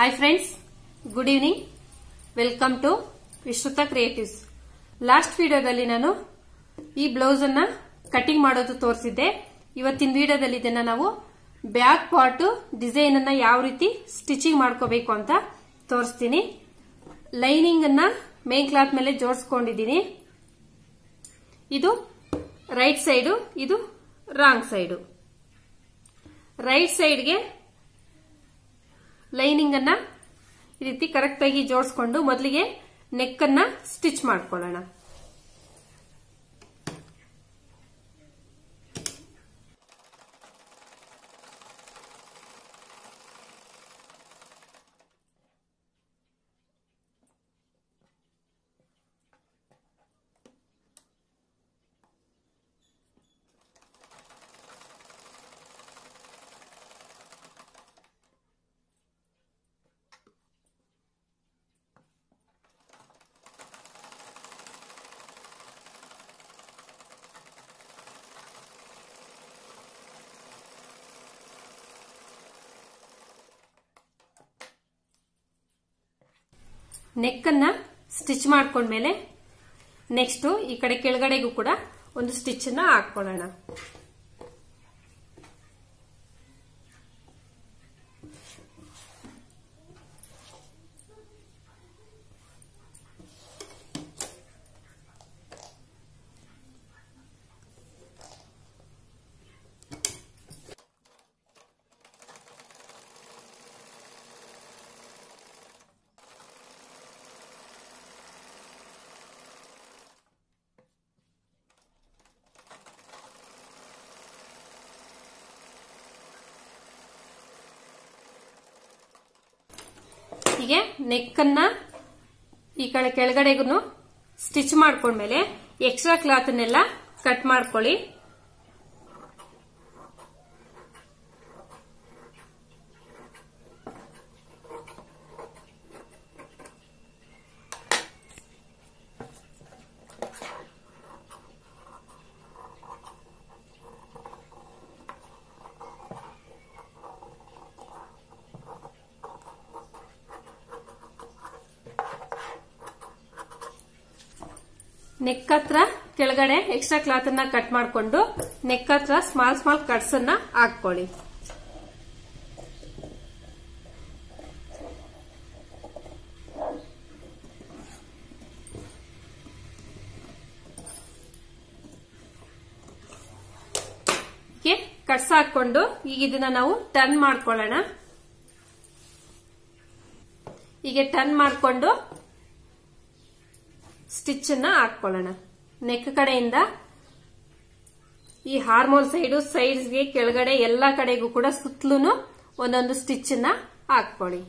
hi friends good evening welcome to Vishruta Creatives last ವಿಡಿಯೋದಲ್ಲಿ ನಾನು ಈ ಬ್ಲೌಸ್ ಅನ್ನ ಕಟಿಂಗ್ ಮಾಡೋದು ತೋರಿಸಿದ್ದೆ ಇವತ್ತಿನ ವಿಡಿಯೋದಲ್ಲಿ ಇದನ್ನ ನಾವು ಬ್ಯಾಕ್ ಪಾರ್ಟ್ ಡಿಸೈನ್ ಅನ್ನ ಯಾವ ರೀತಿ ಸ್ಟಿಚಿಂಗ್ ಮಾಡ್ಕೋಬೇಕು ಅಂತ ತೋರಿಸ್ತೀನಿ ಲೈನಿಂಗ್ ಅನ್ನ ಮೇನ್ ಕ್ಲಾತ್ ಮೇಲೆ ಜೋಡಿಸ್ಕೊಂಡಿದ್ದೀನಿ ಇದು ರೈಟ್ ಸೈಡು ಇದು ರಾಂಗ್ ಸೈಡು ರೈಟ್ ಸೈಡ್ಗೆ ಲೈನಿಂಗ್ ಅನ್ನ ಈ ರೀತಿ ಕರೆಕ್ಟ್ ಆಗಿ ಜೋಡಿಸ್ಕೊಂಡು ಮೊದಲಿಗೆ ನೆಕ್ ಅನ್ನ ಸ್ಟಿಚ್ ಮಾಡ್ಕೊಳ್ಳೋಣ ನೆಕ್ ಅನ್ನ ಸ್ಟಿಚ್ ಮಾಡ್ಕೊಂಡ್ಮೇಲೆ ನೆಕ್ಸ್ಟ್ ಈ ಕಡೆ ಕೆಳಗಡೆಗೂ ಕೂಡ ಒಂದು ಸ್ಟಿಚ್ ಅನ್ನ ಹಾಕೊಳ್ಳೋಣ ಹೀಗೆ ನೆಕ್ ಅನ್ನ ಈ ಕಡೆ ಕೆಳಗಡೆಗೂ ಸ್ಟಿಚ್ ಮಾಡ್ಕೊಂಡ್ಮೇಲೆ ಎಕ್ಸ್ಟ್ರಾ ಕ್ಲಾತ್ನೆಲ್ಲ ಕಟ್ ಮಾಡ್ಕೊಳ್ಳಿ ನೆಕ್ ಹತ್ರ ಕೆಳಗಡೆ ಎಕ್ಸ್ಟ್ರಾ ಕ್ಲಾತ್ ಅನ್ನ ಕಟ್ ಮಾಡ್ಕೊಂಡು ನೆಕ್ ಹತ್ರ ಸ್ಮಾಲ್ ಸ್ಮಾಲ್ ಕಟ್ಸ್ ಅನ್ನ ಹಾಕೊಳ್ಳಿ ಕಟ್ಸ್ ಹಾಕೊಂಡು ಈಗ ಇದನ್ನ ನಾವು ಟರ್ನ್ ಮಾಡ್ಕೊಳ್ಳೋಣ ಹೀಗೆ ಟರ್ನ್ ಮಾಡ್ಕೊಂಡು ಸ್ಟಿಚ್ ಅನ್ನ ಹಾಕೊಳ್ಳೋಣ ನೆಕ್ ಕಡೆಯಿಂದ ಈ ಹಾರ್ಮೋಲ್ ಸೈಡು ಸೈಡ್ಸ್ಗೆ ಕೆಳಗಡೆ ಎಲ್ಲಾ ಕಡೆಗೂ ಕೂಡ ಸುತ್ತಲೂ ಒಂದೊಂದು ಸ್ಟಿಚ್ ಅನ್ನ ಹಾಕೊಳ್ಳಿ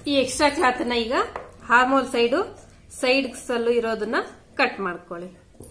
ಈ ಎಕ್ಸ್ಟ್ರಾ ಕ್ಲಾತ್ ನ ಈಗ ಹಾರ್ಮೋಲ್ ಸೈಡು ಸೈಡ್ಸ್ ಅಲ್ಲೂ ಇರೋದನ್ನ ಕಟ್ ಮಾಡ್ಕೊಳ್ಳಿ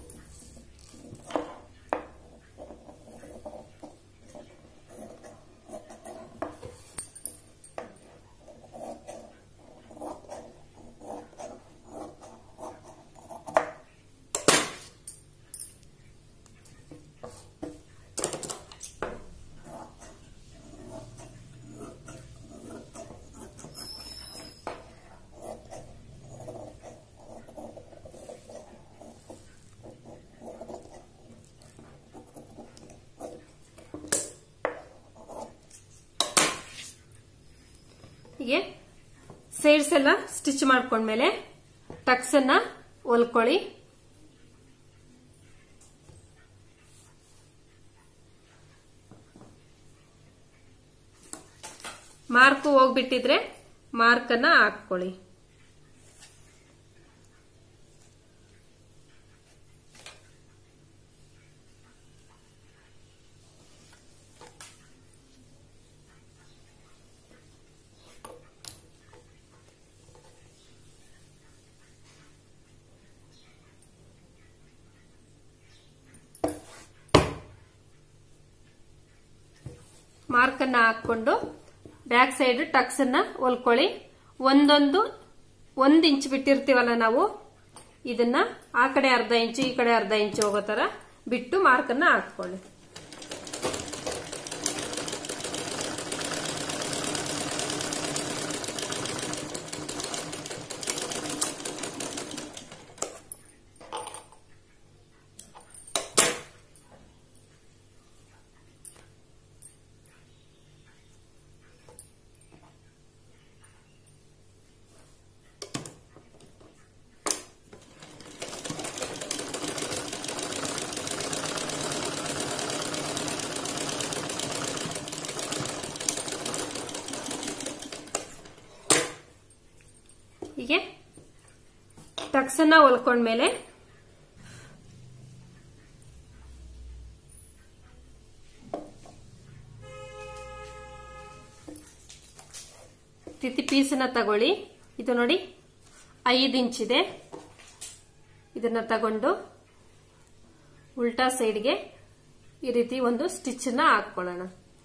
ಹೀಗೆ ಸೈಡ್ಸ್ ಎಲ್ಲ ಸ್ಟಿಚ್ ಮಾಡ್ಕೊಂಡ್ಮೇಲೆ ಟಕ್ಸ್ ಅನ್ನ ಹೊಲ್ಕೊಳ್ಳಿ ಮಾರ್ಕ್ ಹೋಗ್ಬಿಟ್ಟಿದ್ರೆ ಮಾರ್ಕ್ ಅನ್ನ ಹಾಕೊಳ್ಳಿ ಮಾರ್ಕ್ ಅನ್ನ ಹಾಕೊಂಡು ಬ್ಯಾಕ್ ಸೈಡ್ ಟಕ್ಸ್ ಅನ್ನ ಹೊಲ್ಕೊಳ್ಳಿ ಒಂದೊಂದು ಒಂದ್ ಇಂಚ್ ಬಿಟ್ಟಿರ್ತೀವಲ್ಲ ನಾವು ಇದನ್ನ ಆ ಕಡೆ ಅರ್ಧ ಇಂಚು ಈ ಕಡೆ ಅರ್ಧ ಇಂಚು ಹೋಗೋ ತರ ಬಿಟ್ಟು ಮಾರ್ಕ್ ಅನ್ನ ಹಾಕೊಳ್ಳಿ ಹೀಗೆ ಟಕ್ಸ್ ಅನ್ನ ಹೊಲ್ಕೊಂಡ್ಮೇಲೆ ತಿಥಿ ಪೀಸನ್ನ ತಗೊಳ್ಳಿ ಇದು ನೋಡಿ ಐದು ಇಂಚ್ ಇದೆ ಇದನ್ನ ತಗೊಂಡು ಉಲ್ಟಾ ಸೈಡ್ಗೆ ಈ ರೀತಿ ಒಂದು ಸ್ಟಿಚ್ ನ ಹಾಕೊಳ್ಳೋಣ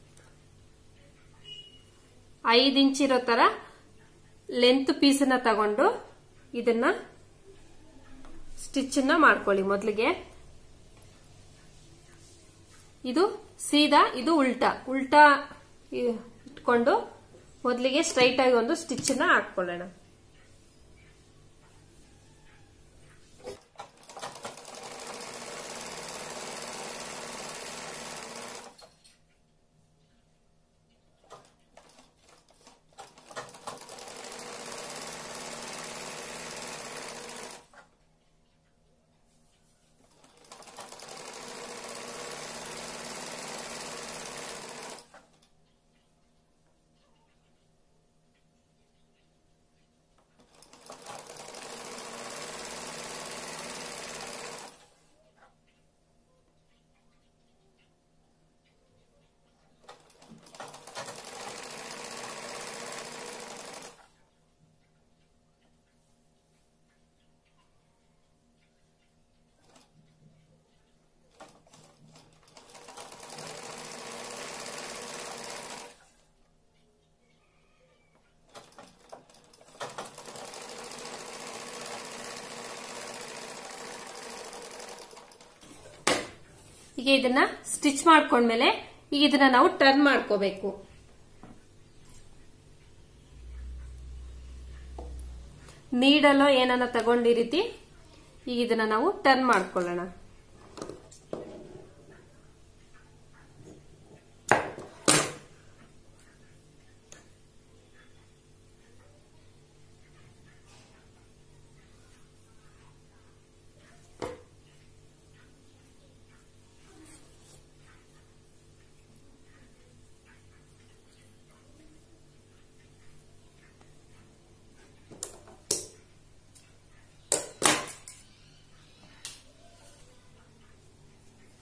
ಐದು ಇಂಚ್ ಇರೋ ತರ ಲೆಂತ್ ಪೀಸನ್ನ ತಗೊಂಡು ಇದನ್ನ ಸ್ಟಿಚ್ ನ ಮಾಡ್ಕೊಳ್ಳಿ ಮೊದಲಿಗೆ ಇದು ಸೀದಾ ಇದು ಉಲ್ಟಾ ಉಲ್ಟಾ ಇಟ್ಕೊಂಡು ಮೊದಲಿಗೆ ಸ್ಟ್ರೈಟ್ ಆಗಿ ಒಂದು ಸ್ಟಿಚ್ ನ ಹಾಕೊಳ್ಳೋಣ ಈಗ ಇದನ್ನ ಸ್ಟಿಚ್ ಮಾಡ್ಕೊಂಡ್ಮೇಲೆ ಈಗ ಇದನ್ನ ನಾವು ಟರ್ನ್ ಮಾಡ್ಕೋಬೇಕು ನೀಡಲೋ ಏನನ್ನ ತಗೊಂಡು ಈ ರೀತಿ ಈಗ ಇದನ್ನ ನಾವು ಟರ್ನ್ ಮಾಡ್ಕೊಳ್ಳೋಣ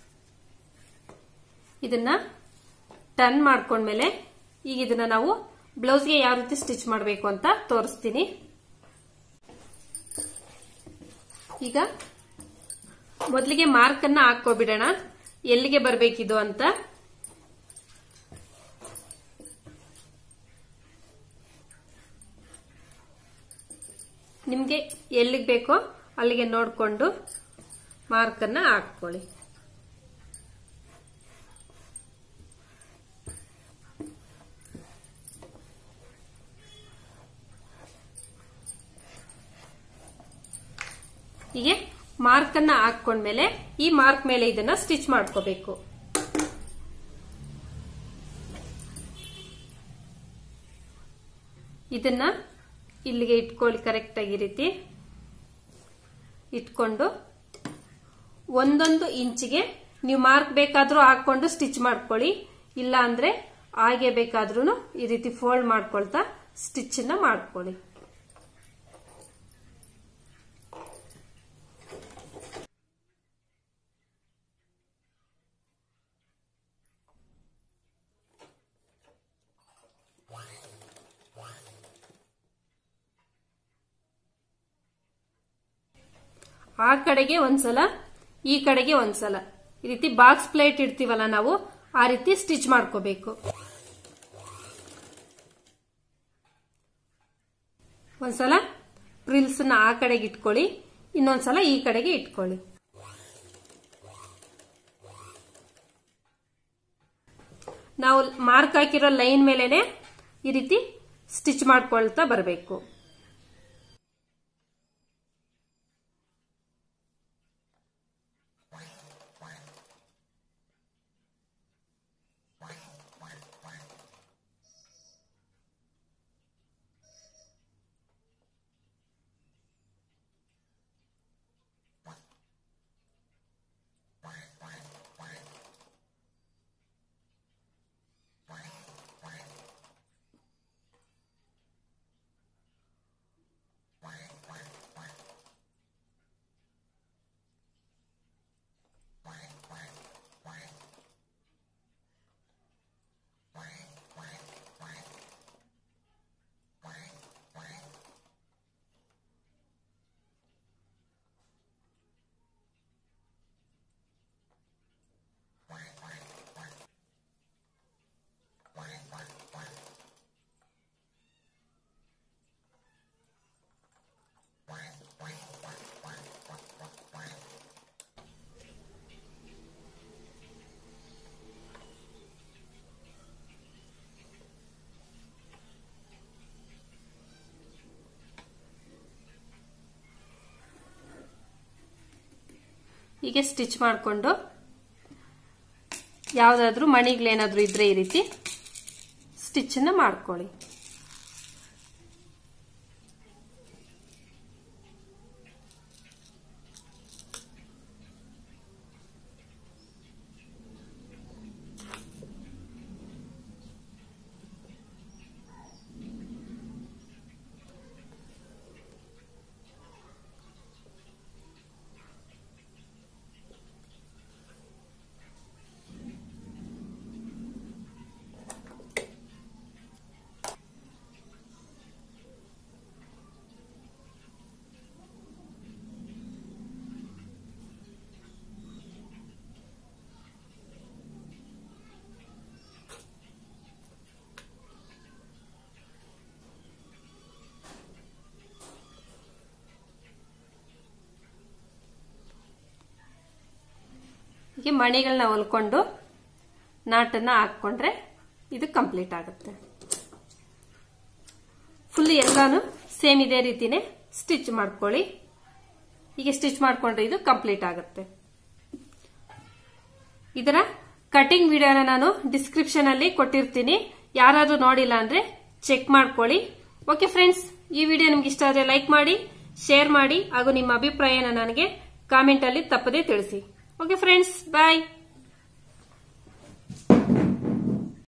ಇದನ್ನ ಟರ್ನ್ ಮಾಡ್ಕೊಂಡ್ಮೇಲೆ ಈಗ ಇದನ್ನ ನಾವು ಬ್ಲೌಸ್ಗೆ ಯಾವ ರೀತಿ ಸ್ಟಿಚ್ ಮಾಡಬೇಕು ಅಂತ ತೋರಿಸ್ತೀನಿ ಈಗ ಮೊದಲಿಗೆ ಮಾರ್ಕ್ ಅನ್ನ ಹಾಕೋಬಿಡೋಣ ಎಲ್ಲಿಗೆ ಬರಬೇಕಿದು ಅಂತ ನಿಮ್ಗೆ ಎಲ್ಲಿಗೆ ಬೇಕೋ ಅಲ್ಲಿಗೆ ನೋಡಿಕೊಂಡು ಮಾರ್ಕ್ ಅನ್ನ ಹಾಕೊಳ್ಳಿ ಹೀಗೆ ಮಾರ್ಕ್ ಅನ್ನ ಹಾಕೊಂಡ್ಮೇಲೆ ಈ ಮಾರ್ಕ್ ಮೇಲೆ ಇದನ್ನ ಸ್ಟಿಚ್ ಮಾಡ್ಕೋಬೇಕು ಇದನ್ನ ಇಲ್ಲಿಗೆ ಇಟ್ಕೊಳ್ಳಿ ಕರೆಕ್ಟ್ ಆಗಿ ರೀತಿ ಇಟ್ಕೊಂಡು ಒಂದೊಂದು ಇಂಚಿಗೆ ನೀವು ಮಾರ್ಕ್ ಬೇಕಾದ್ರೂ ಹಾಕೊಂಡು ಸ್ಟಿಚ್ ಮಾಡ್ಕೊಳ್ಳಿ ಇಲ್ಲ ಅಂದ್ರೆ ಹಾಗೆ ಬೇಕಾದ್ರೂ ಈ ರೀತಿ ಫೋಲ್ಡ್ ಮಾಡ್ಕೊಳ್ತಾ ಸ್ಟಿಚ್ ನ ಮಾಡ್ಕೊಳ್ಳಿ ಆ ಕಡೆಗೆ ಒಂದ್ಸಲ ಈ ಕಡೆಗೆ ಒಂದ್ಸಲ ಈ ರೀತಿ ಬಾಕ್ಸ್ ಪ್ಲೇಟ್ ಇಡ್ತೀವಲ್ಲ ನಾವು ಆ ರೀತಿ ಸ್ಟಿಚ್ ಮಾಡ್ಕೋಬೇಕು ಒಂದ್ಸಲ ಪ್ರಿಲ್ಸ್ ನ ಆ ಕಡೆಗೆ ಇಟ್ಕೊಳ್ಳಿ ಇನ್ನೊಂದ್ಸಲ ಈ ಕಡೆಗೆ ಇಟ್ಕೊಳ್ಳಿ ನಾವು ಮಾರ್ಕ್ ಹಾಕಿರೋ ಲೈನ್ ಮೇಲೆನೆ ಈ ರೀತಿ ಸ್ಟಿಚ್ ಮಾಡ್ಕೊಳ್ತಾ ಬರಬೇಕು ಹೀಗೆ ಸ್ಟಿಚ್ ಮಾಡಿಕೊಂಡು ಯಾವುದಾದ್ರೂ ಮಣಿಗಳೇನಾದ್ರೂ ಇದ್ರೆ ಈ ರೀತಿ ಸ್ಟಿಚ್ ನ ಮಾಡ್ಕೊಳ್ಳಿ ಹೀಗೆ ಮಣಿಗಳನ್ನ ಹೊಲ್ಕೊಂಡು ನಾಟನ್ನ ಹಾಕೊಂಡ್ರೆ ಇದು ಕಂಪ್ಲೀಟ್ ಆಗುತ್ತೆ ಫುಲ್ ಎಲ್ಲಾನು ಸೇಮ್ ಇದೇ ರೀತಿನೇ ಸ್ಟಿಚ್ ಮಾಡ್ಕೊಳ್ಳಿ ಹೀಗೆ ಸ್ಟಿಚ್ ಮಾಡ್ಕೊಂಡ್ರೆ ಇದು ಕಂಪ್ಲೀಟ್ ಆಗುತ್ತೆ ಇದರ ಕಟಿಂಗ್ ವಿಡಿಯೋನ ನಾನು ಡಿಸ್ಕ್ರಿಪ್ಷನ್ ಅಲ್ಲಿ ಕೊಟ್ಟಿರ್ತೀನಿ ಯಾರಾದ್ರೂ ನೋಡಿಲ್ಲ ಅಂದ್ರೆ ಚೆಕ್ ಮಾಡ್ಕೊಳ್ಳಿ ಓಕೆ ಫ್ರೆಂಡ್ಸ್ ಈ ವಿಡಿಯೋ ನಿಮ್ಗೆ ಇಷ್ಟ ಆದ್ರೆ ಲೈಕ್ ಮಾಡಿ ಶೇರ್ ಮಾಡಿ ಹಾಗೂ ನಿಮ್ಮ ಅಭಿಪ್ರಾಯನ ನನಗೆ ಕಾಮೆಂಟ್ ಅಲ್ಲಿ ತಪ್ಪದೇ ತಿಳಿಸಿ ಓಕೆ ಫ್ರೆಂಡ್ಸ್ ಬಾಯ್